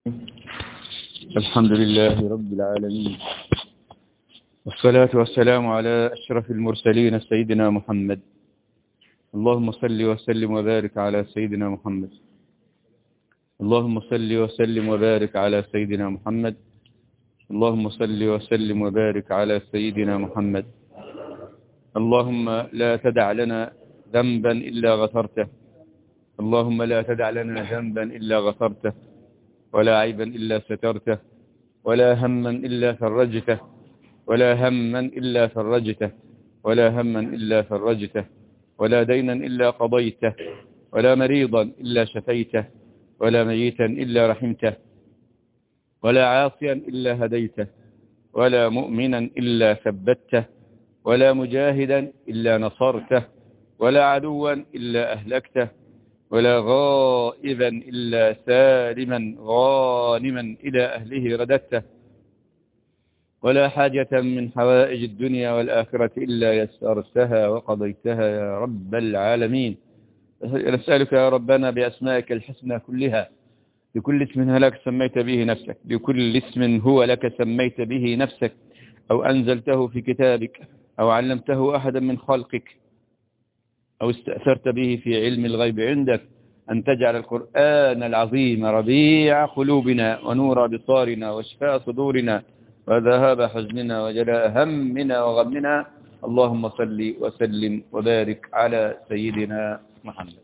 الحمد لله رب العالمين والصلاة والسلام على أشرف المرسلين سيدنا محمد اللهم صل وسلم وبارك على سيدنا محمد اللهم صل وسلم وبارك على سيدنا محمد اللهم صل وسلم وبارك على سيدنا محمد اللهم لا تدع لنا ذنبا إلا غفرته اللهم لا تدع لنا ذنبا إلا غفرته ولا عيبا إلا سترته ولا هما إلا فرجته ولا هما إلا فرجته ولا هما إلا فرجته ولا دينا إلا قضيته ولا مريضا إلا شفيته ولا ميتا إلا رحمته ولا عاصيا إلا هديته ولا مؤمنا إلا ثبته ولا مجاهدا إلا نصرته ولا عدوا إلا أهلكته ولا غائبا إلا سالما غانما إلى أهله رددته ولا حاجة من حوائج الدنيا والآخرة إلا يسرتها وقضيتها يا رب العالمين نسألك يا ربنا بأسمائك الحسنى كلها بكل اسم هو لك سميت به نفسك بكل اسم هو لك سميت به نفسك أو أنزلته في كتابك أو علمته أحدا من خلقك أو استأثرت به في علم الغيب عندك أن تجعل القرآن العظيم ربيع قلوبنا ونور بصارنا وشفاء صدورنا وذهاب حزننا وجلاء همنا وغمنا اللهم صل وسلم وبارك على سيدنا محمد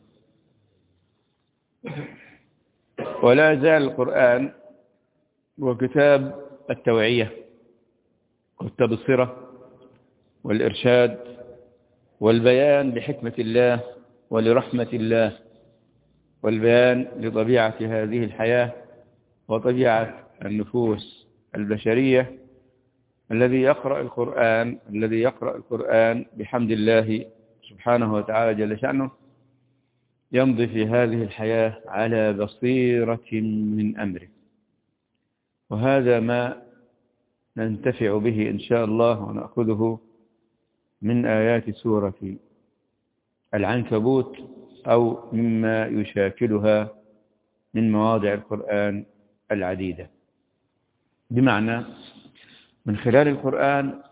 ولا زال القرآن وكتاب التوعية والتبصرة والإرشاد والبيان لحكمة الله ولرحمة الله والبيان لطبيعة هذه الحياة وطبيعة النفوس البشرية الذي يقرأ القرآن الذي يقرأ القرآن بحمد الله سبحانه وتعالى جل شأنه يمضي في هذه الحياة على بصيرة من أمره وهذا ما ننتفع به إن شاء الله ونأخذه من آيات سورة العنكبوت أو مما يشاكلها من مواضع القرآن العديدة بمعنى من خلال القرآن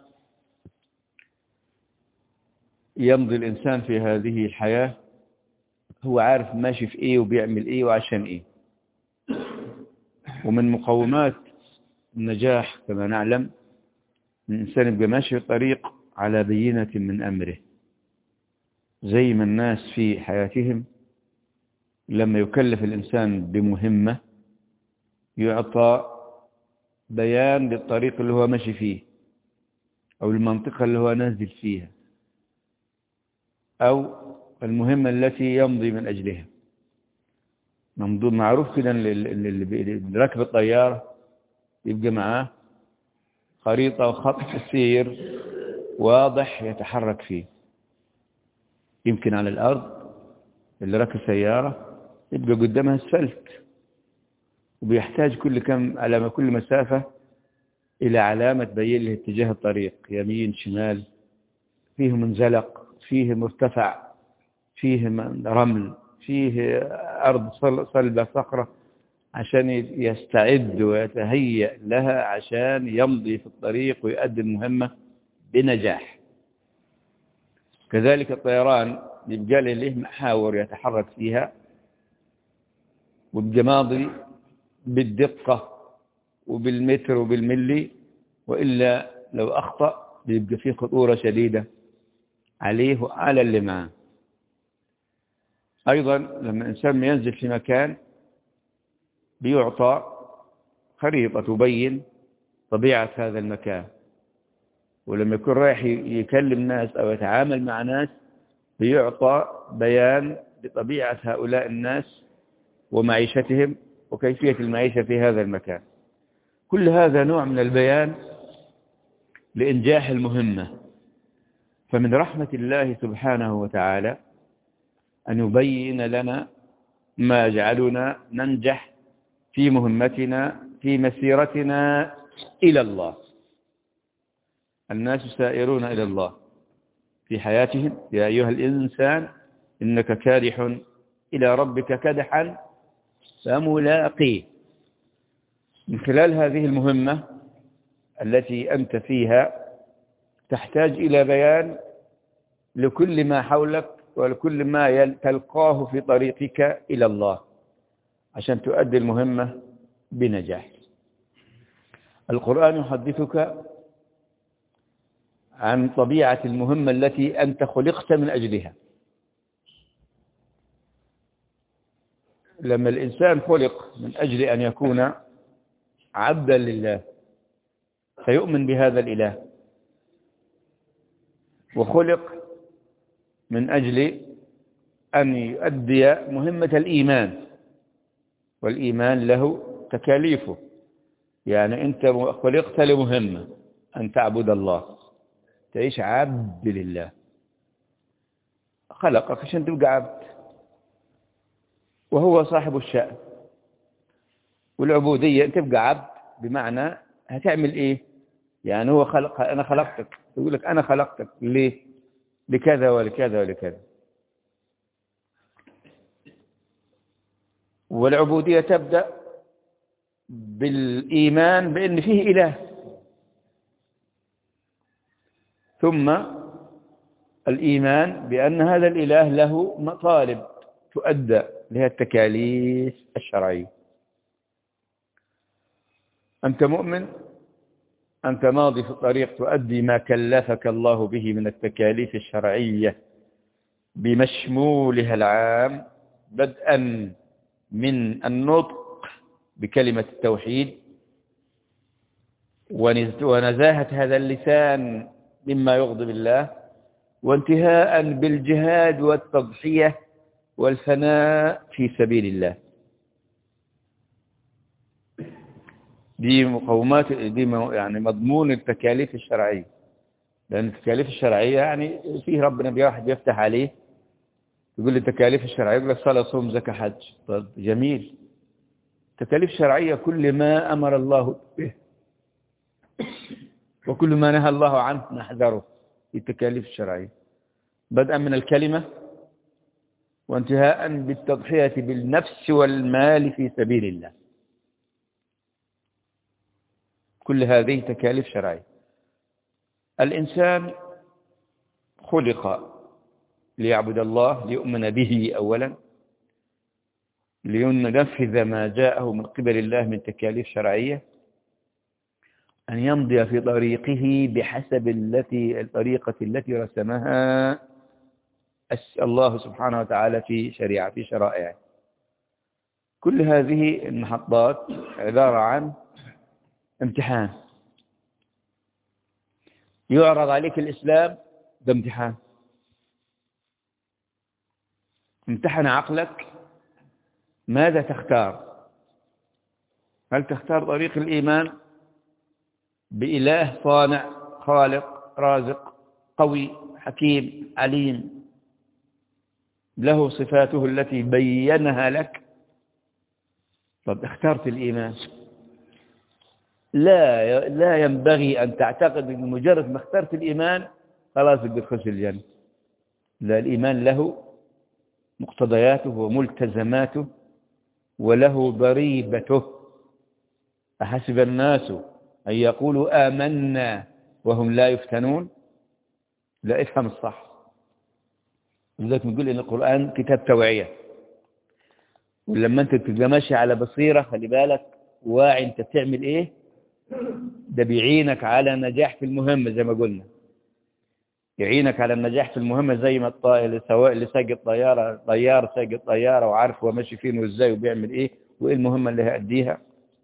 يمضي الإنسان في هذه الحياة هو عارف ماشي في إيه وبيعمل إيه وعشان إيه ومن مقومات النجاح كما نعلم الإنسان يبقى ماشي في الطريق على بينة من أمره زي ما الناس في حياتهم لما يكلف الإنسان بمهمة يعطى بيان للطريق اللي هو ماشي فيه أو المنطقة اللي هو نازل فيها أو المهمة التي يمضي من أجلها معروف كده اللي راكب الطيارة يبقى معاه خريطة وخط سير واضح يتحرك فيه يمكن على الأرض اللي راكب سيارة يبقى قدامها اسفلت وبيحتاج كل كم على كل مسافة إلى علامة تبين له اتجاه الطريق يمين شمال فيه منزلق فيه مرتفع فيه رمل فيه أرض صلبة صخرة عشان يستعد ويتهيأ لها عشان يمضي في الطريق ويؤدي المهمة بنجاح كذلك الطيران يبقى له محاور يتحرك فيها ويبقى ماضي بالدقة وبالمتر وبالملي وإلا لو أخطأ بيبقى فيه خطورة شديدة عليه وعلى اللي معاه أيضا لما الإنسان ينزل في مكان بيعطى خريطة تبين طبيعة هذا المكان ولما يكون رايح يكلم ناس أو يتعامل مع ناس بيعطى بيان بطبيعة هؤلاء الناس ومعيشتهم وكيفية المعيشة في هذا المكان كل هذا نوع من البيان لإنجاح المهمة فمن رحمة الله سبحانه وتعالى أن يبين لنا ما يجعلنا ننجح في مهمتنا في مسيرتنا إلى الله الناس سائرون إلى الله في حياتهم يا أيها الإنسان إنك كادح إلى ربك كدحا فملاقيه من خلال هذه المهمة التي أنت فيها تحتاج إلى بيان لكل ما حولك ولكل ما تلقاه في طريقك إلى الله عشان تؤدي المهمة بنجاح القرآن يحدثك عن طبيعة المهمة التي أنت خلقت من أجلها لما الإنسان خلق من أجل أن يكون عبدا لله فيؤمن بهذا الإله وخلق من أجل أن يؤدي مهمة الإيمان والإيمان له تكاليفه يعني أنت خلقت لمهمة أن تعبد الله تعيش عبد لله خلقك عشان تبقى عبد وهو صاحب الشأن والعبودية أنت تبقى عبد بمعنى هتعمل إيه يعني هو خلق أنا خلقتك يقول لك أنا خلقتك ليه لكذا ولكذا ولكذا والعبودية تبدأ بالإيمان بأن فيه إله ثم الإيمان بأن هذا الإله له مطالب تؤدى لها التكاليف الشرعية أنت مؤمن أنت ماضي في الطريق تؤدي ما كلفك الله به من التكاليف الشرعية بمشمولها العام بدءا من النطق بكلمة التوحيد ونزاهة هذا اللسان مما يغضب الله وانتهاء بالجهاد والتضحية والفناء في سبيل الله دي مقومات دي يعني مضمون التكاليف الشرعية لأن التكاليف الشرعية يعني فيه ربنا بيواحد يفتح عليه يقول لي التكاليف الشرعية يقول لك صلاة صوم زكاة حج طب جميل تكاليف شرعية كل ما أمر الله به وكل ما نهى الله عنه نحذره في التكاليف الشرعية بدءا من الكلمة وانتهاء بالتضحية بالنفس والمال في سبيل الله كل هذه تكاليف شرعية الإنسان خلق ليعبد الله ليؤمن به أولا لينفذ ما جاءه من قبل الله من تكاليف شرعية أن يمضي في طريقه بحسب التي الطريقة التي رسمها الله سبحانه وتعالى في شريعة في شرائعه كل هذه المحطات عبارة عن امتحان يعرض عليك الإسلام ده امتحان امتحن عقلك ماذا تختار هل تختار طريق الإيمان بإله صانع خالق رازق قوي حكيم عليم له صفاته التي بينها لك طب اخترت الإيمان لا لا ينبغي أن تعتقد أن مجرد ما اخترت الإيمان خلاص تقدر تخش الجنة لا الإيمان له مقتضياته وملتزماته وله ضريبته أحسب الناس أن يقولوا آمنا وهم لا يفتنون لا افهم الصح لذلك نقول إن القرآن كتاب توعية ولما أنت تبقى ماشي على بصيرة خلي بالك واعي أنت بتعمل إيه ده بيعينك على نجاح في المهمة زي ما قلنا يعينك على النجاح في المهمة زي ما الطائر سواء اللي ساق الطيارة طيار ساق الطيارة وعارف هو ماشي فين وازاي وبيعمل ايه وايه المهمة اللي هيأديها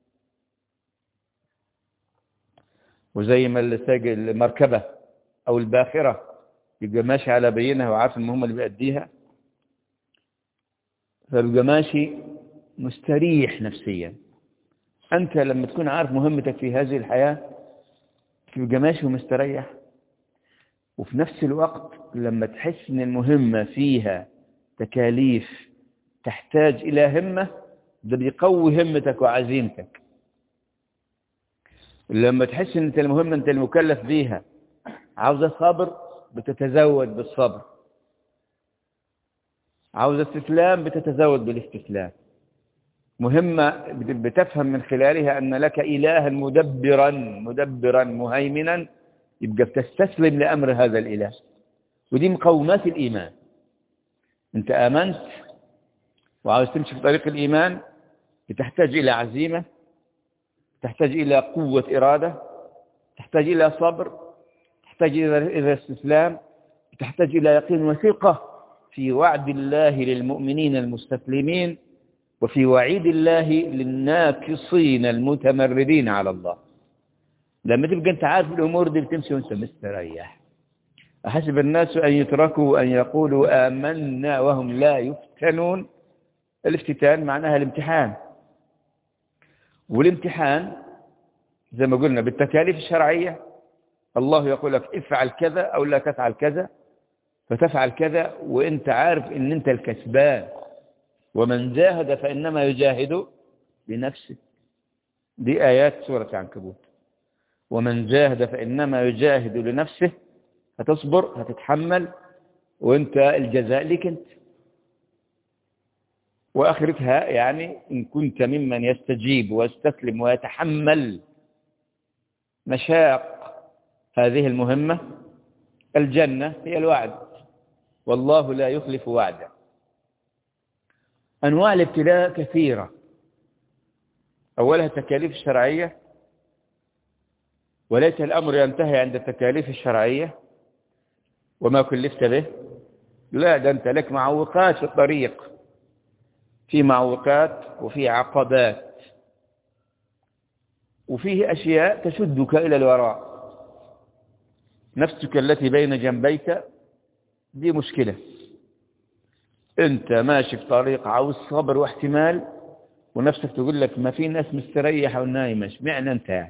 وزي ما اللي ساق المركبة او الباخرة يبقى ماشي على بينها وعارف المهمة اللي بيأديها فيبقى ماشي مستريح نفسيا أنت لما تكون عارف مهمتك في هذه الحياة تبقى ماشي ومستريح وفي نفس الوقت لما تحس ان المهمة فيها تكاليف تحتاج إلى همة ده بيقوي همتك وعزيمتك لما تحس ان انت المهمة انت المكلف بيها عاوزة صبر بتتزود بالصبر عاوزة استسلام بتتزود بالاستسلام مهمة بتفهم من خلالها أن لك إلها مدبرا مدبرا مهيمنا يبقى بتستسلم لأمر هذا الإله ودي مقومات الإيمان أنت آمنت وعاوز تمشي في طريق الإيمان بتحتاج إلى عزيمة تحتاج إلى قوة إرادة تحتاج إلى صبر تحتاج إلى استسلام تحتاج إلى يقين وثقة في وعد الله للمؤمنين المستسلمين وفي وعيد الله للناكصين المتمردين على الله لما تبقى انت عارف الأمور دي بتمشي وانت مستريح أحسب الناس أن يتركوا أن يقولوا آمنا وهم لا يفتنون الافتتان معناها الامتحان والامتحان زي ما قلنا بالتكاليف الشرعية الله يقول لك افعل كذا أو لا تفعل كذا فتفعل كذا وانت عارف ان انت الكسبان ومن جاهد فإنما يجاهد لنفسه دي آيات سورة عنكبوت ومن جاهد فإنما يجاهد لنفسه هتصبر هتتحمل وانت الجزاء لك انت وآخرتها يعني إن كنت ممن يستجيب ويستسلم ويتحمل مشاق هذه المهمة الجنة هي الوعد والله لا يخلف وعده أنواع الابتلاء كثيرة أولها التكاليف الشرعية وليس الأمر ينتهي عند التكاليف الشرعية وما كلفت به لا ده أنت لك معوقات في الطريق في معوقات وفي عقبات وفيه أشياء تشدك إلى الوراء نفسك التي بين جنبيك دي مشكلة انت ماشي في طريق عاوز صبر واحتمال ونفسك تقول لك ما في ناس مستريحة ونايمة اشمعنى انت يعني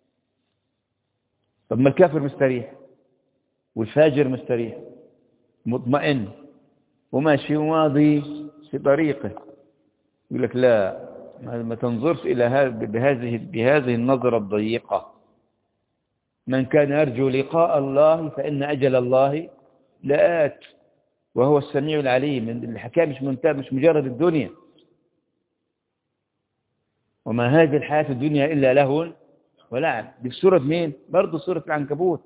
طب ما الكافر مستريح والفاجر مستريح مطمئن وماشي وماضي في طريقه يقول لك لا ما تنظرش إلى هذا بهذه بهذه النظرة الضيقة من كان يرجو لقاء الله فإن أجل الله لآت وهو السميع العليم الحكاية مش منتهى مش مجرد الدنيا وما هذه الحياة الدنيا إلا لهو ولعب دي في سورة مين برضه سورة العنكبوت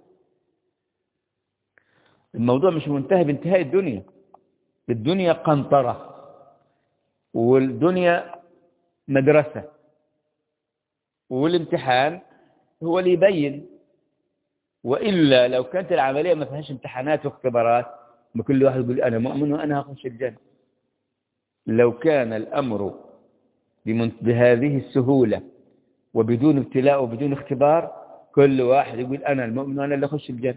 الموضوع مش منتهي بانتهاء الدنيا الدنيا قنطرة والدنيا مدرسة والامتحان هو اللي يبين وإلا لو كانت العملية ما فيهاش امتحانات واختبارات ما كل واحد يقول أنا مؤمن وأنا هخش الجنة لو كان الأمر بهذه السهولة وبدون ابتلاء وبدون اختبار كل واحد يقول أنا المؤمن وأنا اللي أخش الجنة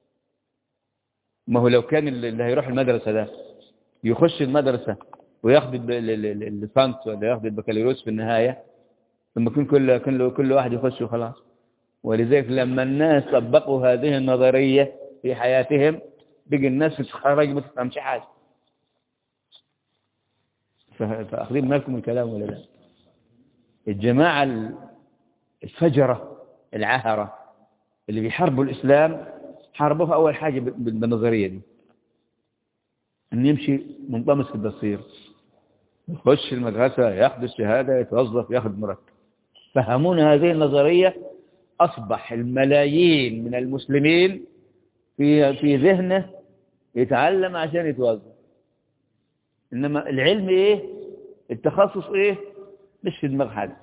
ما هو لو كان اللي هيروح المدرسة ده يخش المدرسة وياخذ الليسانس ولا ياخذ البكالوريوس في النهاية ثم يكون كل كل كل واحد يخش وخلاص ولذلك لما الناس طبقوا هذه النظرية في حياتهم بقي الناس تتخرج ما تفهمش حاجة فأخذين بالكم الكلام ولا لا الجماعة الفجرة العهرة اللي بيحاربوا الإسلام حاربوها أول حاجة بالنظرية دي أن يمشي منطمس في البصير يخش المدرسة ياخذ الشهادة يتوظف ياخذ مرتب فهمونا هذه النظرية أصبح الملايين من المسلمين في في ذهنه يتعلم عشان يتوظف إنما العلم إيه التخصص إيه مش في دماغ حد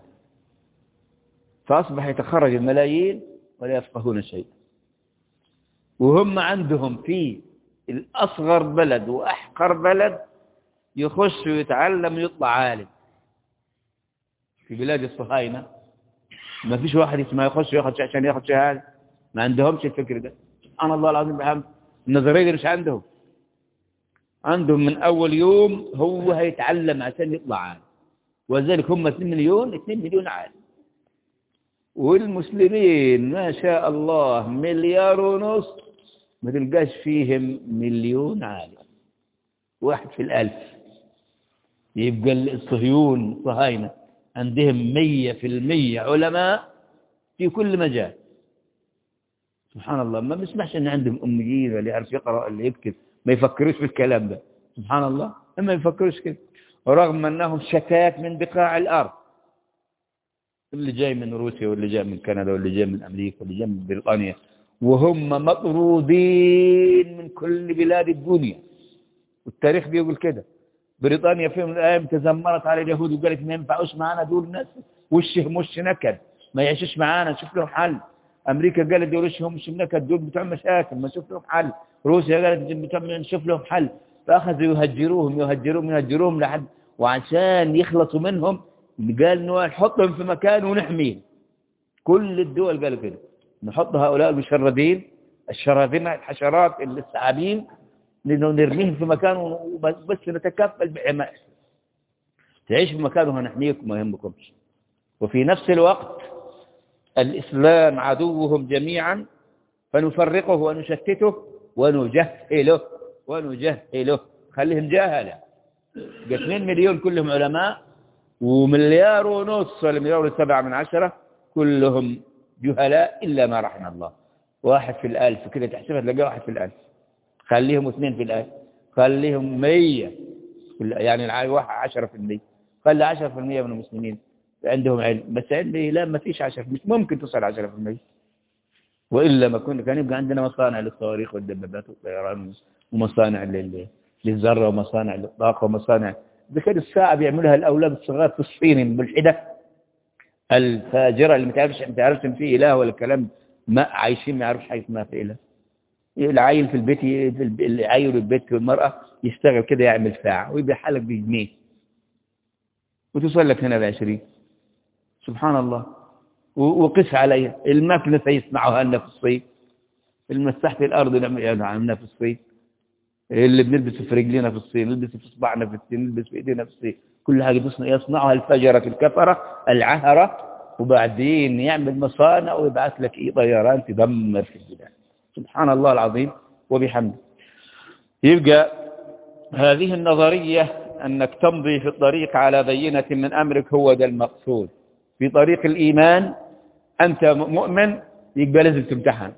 فأصبح يتخرج الملايين ولا يفقهون شيء وهم عندهم في الأصغر بلد وأحقر بلد يخش ويتعلم يطلع عالم في بلاد الصهاينة ما فيش واحد اسمه يخش ياخد عشان ياخد شهادة ما عندهمش الفكر ده سبحان الله العظيم بحمد النظرية دي مش عندهم عندهم من أول يوم هو هيتعلم عشان يطلع عالم وذلك هم 2 مليون 2 مليون عالم والمسلمين ما شاء الله مليار ونص ما تلقاش فيهم مليون عالم واحد في الألف يبقى الصهيون صهاينة عندهم مية في المية علماء في كل مجال سبحان الله ما بنسمعش ان عندهم اميين اللي يعرف يقرا اللي يكتب ما يفكروش في الكلام ده سبحان الله ما يفكروش كده رغم أنهم شتات من بقاع الأرض اللي جاي من روسيا واللي جاي من كندا واللي جاي من أمريكا واللي جاي من بريطانيا وهم مطرودين من كل بلاد الدنيا والتاريخ بيقول كده بريطانيا في يوم من الأيام تذمرت على اليهود وقالت ما ينفعوش معانا دول ناس وشهم وش نكد ما يعيشوش معانا نشوف لهم حل أمريكا قالت دول وشهم وش نكد دول بتوع مشاكل ما نشوف لهم حل روسيا قالت بتوع نشوف لهم حل فأخذوا يهجروهم يهجروهم يهجروهم لحد وعشان يخلصوا منهم قال انه نحطهم في مكان ونحميهم كل الدول قالوا كده نحط هؤلاء المشردين الشراذمة الحشرات الثعابين نرميهم في مكان وبس نتكفل بحماية تعيش في مكان وهنحميكم ما يهمكمش وفي نفس الوقت الإسلام عدوهم جميعا فنفرقه ونشتته ونجهله ونجهله خليهم جاهلة 2 مليون كلهم علماء ومليار ونص ولا مليار وسبعة من عشرة كلهم جهلاء إلا ما رحم الله واحد في الألف كده تحسبها تلاقيه واحد في الألف خليهم اثنين في الألف خليهم مية يعني العالي واحد عشرة في المية خلي عشرة في المية من المسلمين عندهم علم بس عندي لا ما فيش عشرة مش ممكن تصل عشرة في المية وإلا ما كنا كان يبقى عندنا مصانع للصواريخ والدبابات والطيران ومصانع للذرة ومصانع للطاقة ومصانع بكده الساعة بيعملها الأولاد الصغار في الصين بالحدة الفاجرة اللي ما تعرفش ما تعرفش ان في إله ولا كلام ما عايشين ما يعرفش حاجة اسمها في إله العيل في البيت العيل في البيت والمرأة يشتغل كده يعمل ساعة ويبيع حالك بجنيه وتصل لك هنا بعشرين سبحان الله وقس عليها المكنة سيصنعها لنا في الصين المساحة الأرض نعملها في الصين اللي بنلبسه في رجلينا في الصين نلبسه في صباعنا في الصين نلبس في ايدينا في الصين كل حاجة يصنعها الفجرة الكفرة العهرة وبعدين يعمل مصانع ويبعث لك ايه طيران تدمر في البلاد سبحان الله العظيم وبحمده يبقى هذه النظرية أنك تمضي في الطريق على بينة من أمرك هو ده المقصود في طريق الإيمان أنت مؤمن يبقى لازم تمتحن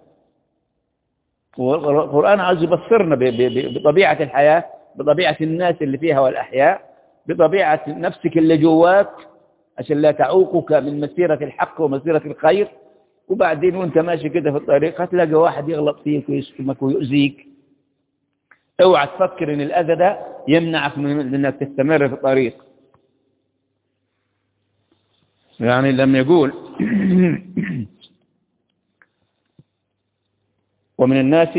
والقرآن عايز يبصرنا بطبيعة الحياة بطبيعة الناس اللي فيها والأحياء بطبيعة نفسك اللي جواك عشان لا تعوقك من مسيرة الحق ومسيرة الخير وبعدين وانت ماشي كده في الطريق هتلاقي واحد يغلط فيك ويشتمك ويؤذيك اوعى تفكر ان الاذى ده يمنعك من انك تستمر في الطريق يعني لم يقول ومن الناس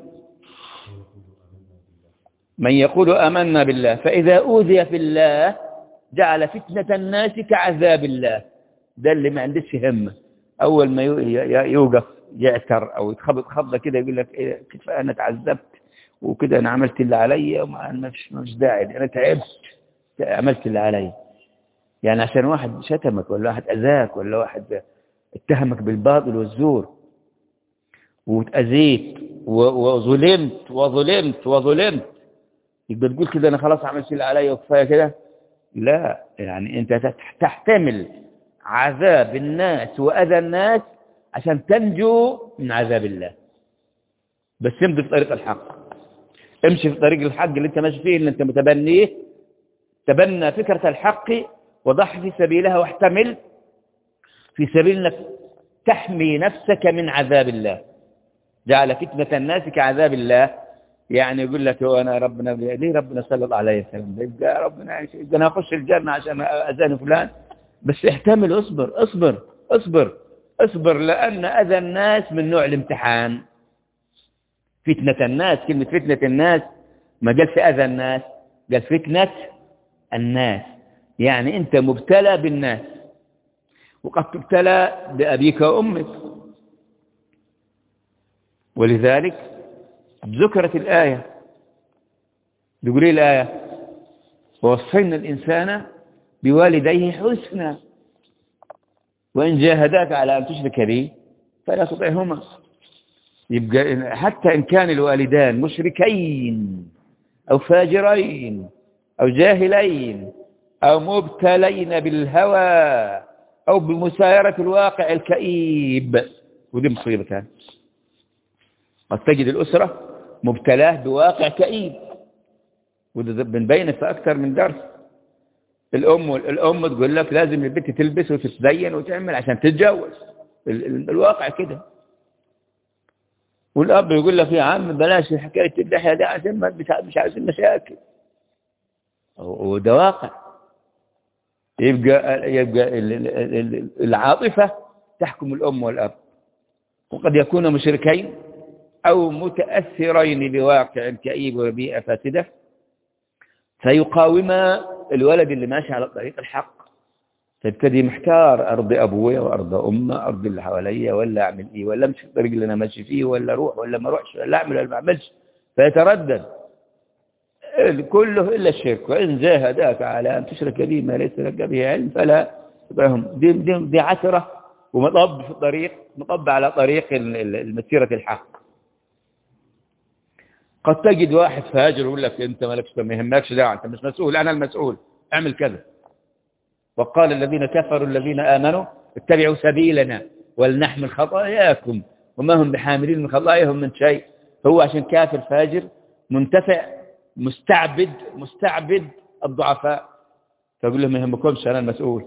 من يقول آمنا بالله فإذا أوذي في الله جعل فتنة الناس كعذاب الله ده اللي ما عندش همة أول ما يوقف يعتر أو يتخبط خبطة كده يقول لك إيه كيف أنا تعذبت وكده أنا عملت اللي علي وما فيش مش داعي أنا تعبت عملت اللي علي يعني عشان واحد شتمك ولا واحد أذاك ولا واحد اتهمك بالباطل والزور واتأذيت وظلمت وظلمت وظلمت يبقى تقول كده انا خلاص عملت اللي عليا وكفايه كده لا يعني انت تحتمل عذاب الناس واذى الناس عشان تنجو من عذاب الله بس امضي في طريق الحق امشي في طريق الحق اللي انت ماشي فيه اللي انت متبنيه تبنى فكرة الحق وضح في سبيلها واحتمل في سبيل انك تحمي نفسك من عذاب الله جعل فتنة الناس كعذاب الله يعني يقول لك هو أنا ربنا ليه ربنا سلط علي الكلام ده يبقى ربنا يبقى أنا أخش الجنة عشان أذان فلان بس احتمل اصبر اصبر اصبر اصبر لأن أذى الناس من نوع الامتحان فتنة الناس كلمة فتنة الناس ما قال في أذى الناس قال فتنة الناس يعني أنت مبتلى بالناس وقد تبتلى بأبيك وأمك ولذلك ذكرت الآية بيقول ايه الآية ووصينا الإنسان بوالديه حسنا وإن جاهداك على أن تشرك به فلا تطعهما يبقى حتى إن كان الوالدان مشركين أو فاجرين أو جاهلين أو مبتلين بالهوى أو بمسايرة الواقع الكئيب ودي مصيبة قد تجد الأسرة مبتلاه بواقع كئيب وده بنبين في أكثر من درس الأم الأم تقول لك لازم البنت تلبس وتتزين وتعمل عشان تتجوز ال- ال- الواقع كده والأب يقول لك يا عم بلاش حكاية اللحية دي عشان ما مش مش عايزين مشاكل وده واقع يبقى يبقى ال- ال- ال- العاطفة تحكم الأم والأب وقد يكون مشركين أو متأثرين بواقع كئيب وبيئة فاسدة فيقاوما الولد اللي ماشي على طريق الحق فيبتدي محتار أرضي أبويا وأرض أمه أرضي اللي حواليا ولا أعمل إيه ولا أمشي في الطريق اللي أنا ماشي فيه ولا أروح ولا ما أروحش ولا أعمل ولا ما أعملش فيتردد كله إلا الشرك وإن جاهداك على أن تشرك بي ما ليس لك به علم فلا تطعهم دي, دي, دي عثرة ومطب في الطريق مطب على طريق ال- ال- المسيرة الحق قد تجد واحد فاجر يقول لك انت مالكش ما يهمكش دعوه انت مش مسؤول انا المسؤول اعمل كذا وقال الذين كفروا الذين امنوا اتبعوا سبيلنا ولنحمل خطاياكم وما هم بحاملين من خطاياهم من شيء هو عشان كافر فاجر منتفع مستعبد مستعبد الضعفاء فيقول لهم ما يهمكمش انا المسؤول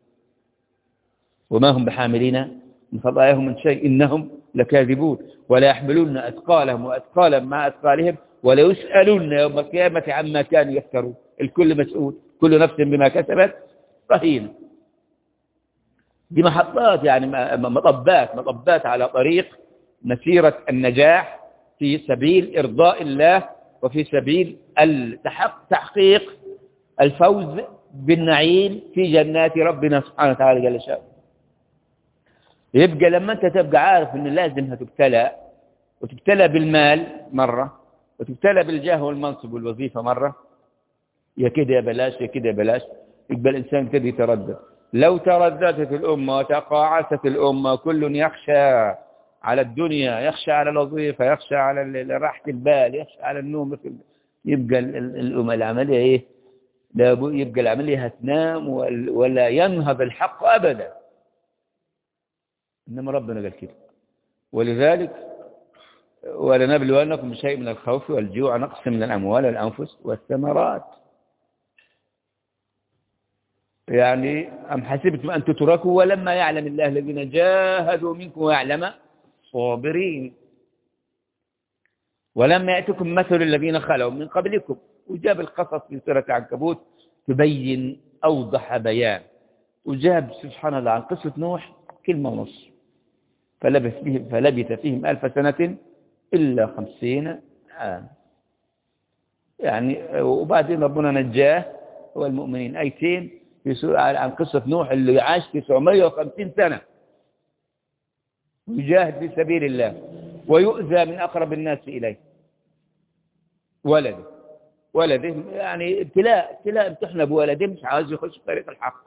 وما هم بحاملين من خطاياهم من شيء إنهم لكاذبون ولا يحملون أثقالهم وأثقالا مع أثقالهم ولا يسألون يوم القيامة عما كانوا يفترون الكل مسؤول كل نفس بما كسبت رهينة دي محطات يعني م- مطبات مطبات على طريق مسيرة النجاح في سبيل إرضاء الله وفي سبيل التحق تحقيق الفوز بالنعيم في جنات ربنا سبحانه وتعالى جل شأنه يبقى لما انت تبقى عارف ان لازم هتبتلى وتبتلى بالمال مرة وتبتلى بالجاه والمنصب والوظيفة مرة يا كده يا بلاش يا كده يا بلاش يبقى الإنسان كده يتردد لو ترددت الأمة وتقاعست الأمة كل يخشى على الدنيا يخشى على الوظيفة يخشى على ال- راحة البال يخشى على النوم في ال- يبقى ال- ال- الأمة العملية إيه لابد- يبقى العملية هتنام وال- ولا ينهض الحق أبدا إنما ربنا قال كده ولذلك ولنبلونكم بشيء من الخوف والجوع نقص من الأموال والأنفس والثمرات يعني أم حسبتم أن تتركوا ولما يعلم الله الذين جاهدوا منكم ويعلم صابرين ولما يأتكم مثل الذين خلوا من قبلكم وجاب القصص في سورة عنكبوت تبين أوضح بيان وجاب سبحان الله عن قصة نوح كلمة ونص فلبث فيهم, فلبث فيهم ألف سنة إلا خمسين عام يعني وبعدين ربنا نجاه والمؤمنين أيتين في سورة عن قصة نوح اللي عاش 950 سنة يجاهد في سبيل الله ويؤذى من أقرب الناس إليه ولده ولده يعني ابتلاء ابتلاء امتحنا بولده مش عاوز يخش في طريق الحق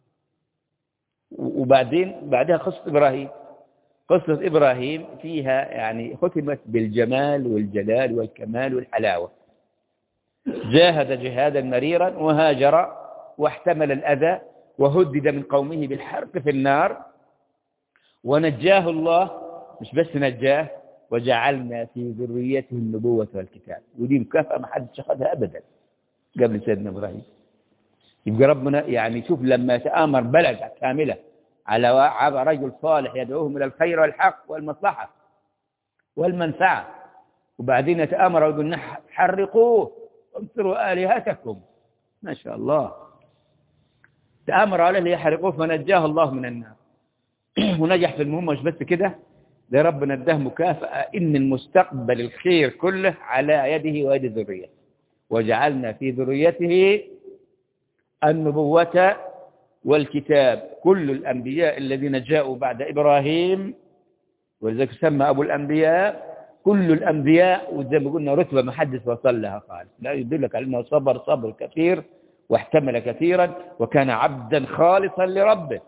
وبعدين بعدها قصة إبراهيم قصة إبراهيم فيها يعني ختمت بالجمال والجلال والكمال والحلاوة جاهد جهادا مريرا وهاجر واحتمل الأذى وهدد من قومه بالحرق في النار ونجاه الله مش بس نجاه وجعلنا في ذريته النبوة والكتاب ودي مكافأة ما حدش أخذها أبدا قبل سيدنا إبراهيم يبقى ربنا يعني شوف لما تآمر بلد كاملة على رجل صالح يدعوهم إلى الخير والحق والمصلحة والمنفعة وبعدين يتآمر ويقول حرقوه وانصروا آلهتكم ما شاء الله تآمر عليه ليحرقوه فنجاه الله من النار ونجح في المهمة مش بس كده ده ربنا اداه مكافأة إن المستقبل الخير كله على يده ويد ذريته وجعلنا في ذريته النبوة والكتاب كل الأنبياء الذين جاءوا بعد إبراهيم ولذلك سمى أبو الأنبياء كل الأنبياء وزي ما قلنا رتبة ما حدث وصل لها قال لا يدلك على أنه صبر صبر كثير واحتمل كثيرا وكان عبدا خالصا لربه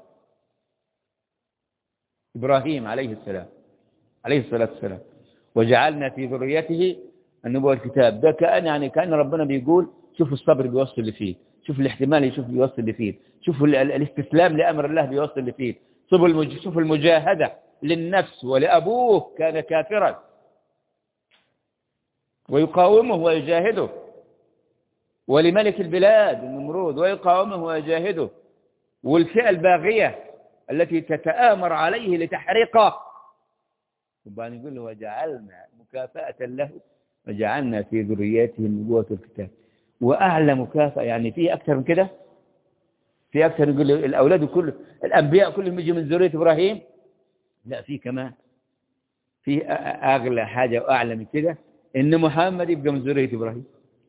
إبراهيم عليه السلام عليه الصلاة والسلام وجعلنا في ذريته النبوة والكتاب ده كأن يعني كأن ربنا بيقول شوفوا الصبر بيوصل اللي فيه شوف الاحتمال يشوف بيوصل اللي فيه شوفوا الاستسلام لأمر الله بيوصل اللي فيه شوفوا المجاهدة للنفس ولأبوه كان كافرا ويقاومه ويجاهده ولملك البلاد النمرود ويقاومه ويجاهده والفئة الباغية التي تتآمر عليه لتحرقه وبعدين يقول له وجعلنا مكافأة له وجعلنا في ذريته النبوة والكتاب وأعلى مكافأة يعني في أكثر من كده في أكثر يقول له الأولاد كل الأنبياء كلهم يجوا من ذرية إبراهيم لا في كمان في أغلى حاجة وأعلى من كده إن محمد يبقى من ذرية إبراهيم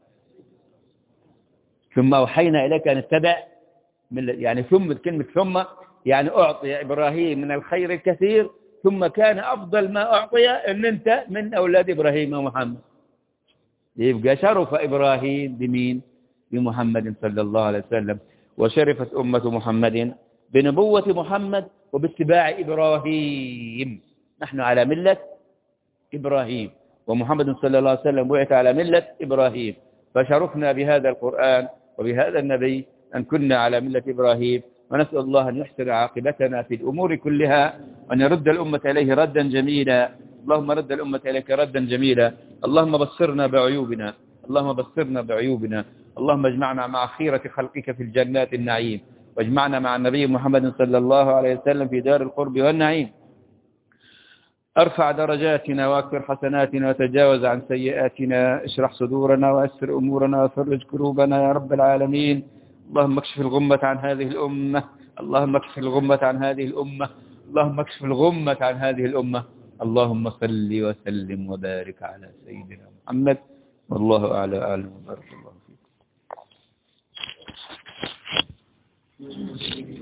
ثم أوحينا إليك أن اتبع يعني ثم كلمة ثم يعني أعطي إبراهيم من الخير الكثير ثم كان أفضل ما أعطي أن أنت من أولاد إبراهيم ومحمد يبقى شرف إبراهيم بمين بمحمد صلى الله عليه وسلم وشرفت أمة محمد بنبوة محمد وباتباع إبراهيم نحن على ملة إبراهيم ومحمد صلى الله عليه وسلم بعث على ملة إبراهيم فشرفنا بهذا القرآن وبهذا النبي أن كنا على ملة إبراهيم ونسأل الله أن يحسن عاقبتنا في الأمور كلها وأن يرد الأمة إليه ردا جميلا اللهم رد الأمة إليك ردا جميلا اللهم بصرنا بعيوبنا اللهم بصرنا بعيوبنا اللهم اجمعنا مع خيرة خلقك في الجنات النعيم واجمعنا مع النبي محمد صلى الله عليه وسلم في دار القرب والنعيم ارفع درجاتنا واكثر حسناتنا وتجاوز عن سيئاتنا اشرح صدورنا وأسر أمورنا وفرج كروبنا يا رب العالمين اللهم اكشف الغمة عن هذه الأمة اللهم اكشف الغمة عن هذه الأمة اللهم اكشف الغمة عن هذه الأمة اللهم صل وسلم وبارك على سيدنا محمد والله أعلى أعلم وبارك الله فيكم